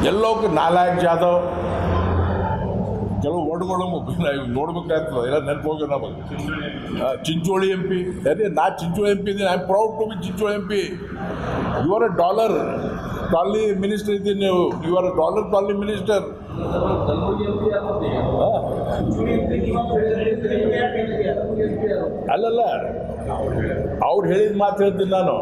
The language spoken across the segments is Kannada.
ಎಲ್ಲೋಕೆ ನಾಲಾಯಕ್ ಜಾಧವ್ ಕೆಲವು ವರ್ಡ್ಗಳು ನೋಡ್ಬೇಕಾಗ್ತದೆ ಎಲ್ಲ ನೆನಪು ಹೋಗಿ ನಮಗೆ ಆ, ಚಿಂಚೋಳಿ ಎಂ ಪಿ ಅದೇ ನಾ ಚಿಂಚೋಳಿ ಎಂ ಪಿ ಇದ್ದೀನಿ I am proud to be Chincholi M P you are a dollar colony minister ಇದ್ದೀನಿ ನೀವು you are a dollar colony minister ಅಲ್ಲಲ್ಲ ಅವ್ರು ಹೇಳಿದ ಮಾತು ಹೇಳ್ತೀನಿ ನಾನು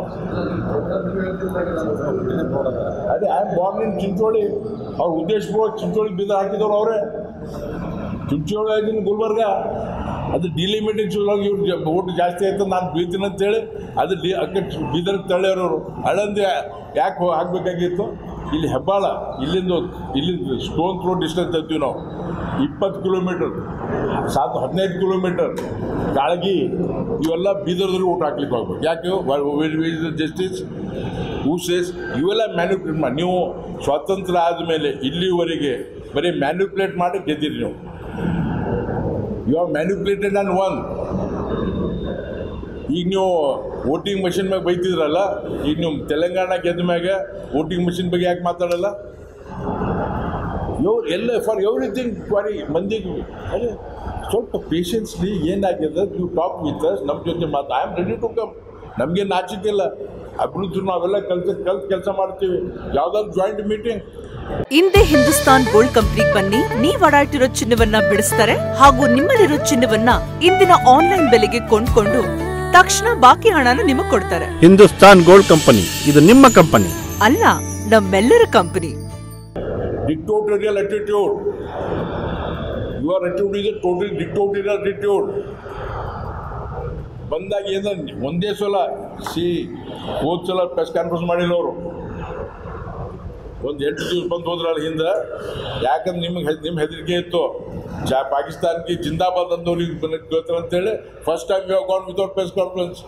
ಅದೇ I am born in Chincholi ಅವ್ರ ಉದ್ದೇಶಪೂರ್ವಕ ಚಿಂಚೋಳಿ ಬೀದರ್ ಹಾಕಿದವ್ರು ಅವರೇ ಚಿಂಚೋಳಿ ಆಗಿನ ಗುಲ್ಬರ್ಗ ಅದು ಡಿಲಿಮಿಟೆಡ್ ಸಲುವಾಗಿ ಇವ್ರು ಓಟ್ ಜಾಸ್ತಿ ಆಯ್ತು ನಾನು ಬೀಳ್ತೀನಿ ಅಂತೇಳಿ ಅದು ಡಿ ಅಕ್ಕ ಬೀದರ್ ತಳ್ಳ್ಯಾರವರು ಹಳಂದಿ ಯಾಕೆ ಹಾಕಬೇಕಾಗಿತ್ತು ಇಲ್ಲಿ ಹೆಬ್ಬಾಳ ಇಲ್ಲಿಂದ ಇಲ್ಲಿಂದ ಸ್ಟೋನ್ ಥ್ರೋ ಡಿಸ್ಟೆನ್ಸ್ ಅಂತೀವಿ ನಾವು ಇಪ್ಪತ್ತು ಕಿಲೋಮೀಟರ್ ಸಾತ್ ಹದಿನೈದು ಕಿಲೋಮೀಟರ್ ಕಾಳಗಿ ಇವೆಲ್ಲ ಬೀದರ್ದಲ್ಲಿ ಊಟ ಹಾಕ್ಲಿಕ್ಕೆ ಹೋಗ್ಬೇಕು ಯಾಕೆ ಜಸ್ಟಿಸ್ ಹೂ ಸೇಸ್ ಇವೆಲ್ಲ ಮ್ಯಾನ್ಯುಪ್ಲೇಟ್ ಮಾಡಿ ನೀವು ಸ್ವಾತಂತ್ರ್ಯ ಆದಮೇಲೆ ಇಲ್ಲಿವರೆಗೆ ಬರೀ ಮ್ಯಾನ್ಯುಪ್ಲೇಟ್ ಮಾಡಿ ಗೆದ್ದಿರಿ ನೀವು you are manipulated and won ಈಗ ನೀವು ವೋಟಿಂಗ್ ಮಷಿನ್ ಮ್ಯಾಗ ಬೈತಿದ್ರಲ್ಲ ಈಗ ನೀವು ತೆಲಂಗಾಣ ಗೆದ್ದ ಮ್ಯಾಗ ವೋಟಿಂಗ್ ಮಷಿನ್ ಬಗ್ಗೆ ಯಾಕೆ ಮಾತಾಡಲ್ಲ ಯೋ ಎಲ್ಲ ಫಾರ್ ಎವ್ರಿಥಿಂಗ್ ಫಾರ್ ಮಂದಿಗೆ ಅದೇ ಸ್ವಲ್ಪ ಪೇಷನ್ಸ್ಲಿ ಏನಾಗಿದೆ ಯು ಟಾಕ್ ವಿತ್ ಅಸ್ ನಮ್ಮ ಜೊತೆ ಮಾತು I am ready to come ನಮಗೆ ನಾಚಿಕಿಲ್ಲ ಅಭಿವೃದ್ಧಿ ನಾವೆಲ್ಲ ಕಲ್ತು ಕಲ್ತು ಕೆಲಸ ಮಾಡ್ತೀವಿ ಯಾವುದಾದ್ರು ಜಾಯಿಂಟ್ ಮೀಟಿಂಗ್ ಇಂದೇ ಹಿಂದೂಸ್ತಾನ್ ಗೋಲ್ಡ್ ಕಂಪ್ನಿಗೆ ಬನ್ನಿ ನೀವ್ ಅಡಾಟಿರೋ ಚಿನ್ನವನ್ನ ಬಿಡಿಸ್ತಾರೆ ಹಾಗೂ ನಿಮ್ಮಲ್ಲಿರೋ ಚಿನ್ನವನ್ನ ಇಂದಿನ ಆನ್ಲೈನ್ ಬೆಲೆಗೆ ಕೊಂಡ್ಕೊಂಡು ತಕ್ಷಣ ಬಾಕಿ ಹಣನ ನಿಮಗ್ ಕೊಡ್ತಾರೆ ಹಿಂದೂಸ್ತಾನ್ ಗೋಲ್ಡ್ ಕಂಪನಿ ಇದು ನಿಮ್ಮ ಕಂಪನಿ ಅಲ್ಲ ನಮ್ಮೆಲ್ಲರ company dictatorial attitude. Your attitude is a total dictatorial attitude. ಬಂದಾಗ ಏನೋ ಒಂದೇ ಸಲ ಸಿ ಹೋದ ಸಲ ಪ್ರೆಸ್ ಕಾನ್ಫರೆನ್ಸ್ ಮಾಡಿಲ್ಲ ಅವರು ಒಂದು ಎಂಟು ದಿವಸ ಬಂದು ಹೋದ್ರಲ್ಲ ಹಿಂದೆ ಯಾಕಂದ್ರೆ ನಿಮಗೆ ನಿಮ್ಮ ಹೆದರಿಕೆ ಇತ್ತು ಜಾ ಪಾಕಿಸ್ತಾನಕ್ಕೆ ಜಿಂದಾಬಾದ್ ಅಂದವ್ರಿಗೆ ಕೇಳ್ತಾರೆ ಅಂತೇಳಿ first time you gone without press conference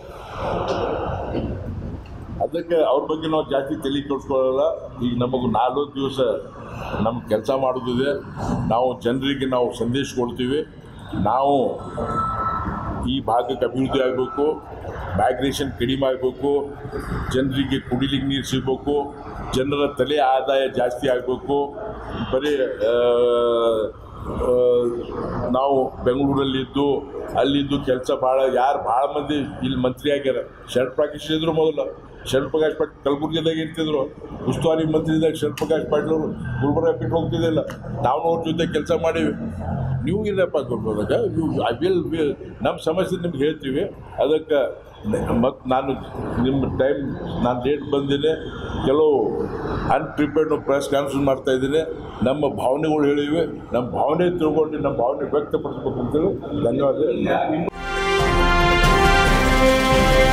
ಅದಕ್ಕೆ ಅವ್ರ ಬಗ್ಗೆ ನಾವು ಜಾಸ್ತಿ ತಲೆ ಕೆಡಿಸ್ಕೊಳ್ಳಲ್ಲ ಈಗ ನಮಗೆ ನಾಲ್ಕು ದಿವಸ ನಮ್ಮ ಕೆಲಸ ಮಾಡೋದಿದೆ ನಾವು ಜನರಿಗೆ ನಾವು ಸಂದೇಶ ಕೊಡ್ತೀವಿ ನಾವು ಈ ಭಾಗಕ್ಕೆ ಅಭಿವೃದ್ಧಿ ಆಗಬೇಕು ಮೈಗ್ರೇಷನ್ ಕಡಿಮೆ ಆಗಬೇಕು ಜನರಿಗೆ ಕುಡಿಲಿಕ್ಕೆ ನೀರು ಸಿಗಬೇಕು ಜನರ ತಲೆ ಆದಾಯ ಜಾಸ್ತಿ ಆಗಬೇಕು ಬರೀ ಆ, ಆ, ನಾವು ಬೆಂಗಳೂರಲ್ಲಿದ್ದು ಅಲ್ಲಿದ್ದು ಕೆಲಸ ಭಾಳ ಯಾರು ಭಾಳ ಮಂದಿ ಇಲ್ಲಿ ಮಂತ್ರಿ ಆಗ್ಯಾರ ಶರಣ್ ಪ್ರಕಾಶ್ ಇದ್ರು ಮೊದಲು ಶರಣ್ ಪ್ರಕಾಶ್ ಪಾಟೀಲ್ ಕಲಬುರಗಿದಾಗ ಇರ್ತಿದ್ರು ಉಸ್ತುವಾರಿ ಮಂತ್ರಿದಾಗ ಶರಣ್ ಪ್ರಕಾಶ್ ಪಾಟೀಲ್ ಅವರು ಗುಲ್ಬರ್ಗ ಬಿಟ್ಟು ಹೋಗ್ತಿದ್ದಿಲ್ಲ ನಾವು ಅವ್ರ ಜೊತೆ ಕೆಲಸ ಮಾಡೀವಿ ನೀವು ಇಲ್ಲಪ್ಪ ಗುಲ್ಬರ್ಗ ನೀವು ಐ ವಿಲ್ ವಿಲ್ ನಮ್ಮ ಸಮಸ್ಯೆ ನಿಮ್ಗೆ ಹೇಳ್ತೀವಿ ಅದಕ್ಕೆ ಮತ್ತು ನಾನು ನಿಮ್ಮ ಟೈಮ್ ನಾನು ಲೇಟ್ ಬಂದಿನಿ ಕೆಲವು ಅನ್ಪ್ರಿಪೇರ್ಡ್ ಪ್ರೆಸ್ ಕಾನ್ಫರೆನ್ಸ್ ಮಾಡ್ತಾ ಇದ್ದೀನಿ ನಮ್ಮ ಭಾವನೆಗಳು ಹೇಳಿವೆ ನಮ್ಮ ಭಾವನೆ ತಿಳ್ಕೊಂಡು ನಮ್ಮ ಭಾವನೆ ವ್ಯಕ್ತಪಡಿಸ್ಬೇಕು ಅಂತೇಳಿ ಧನ್ಯವಾದ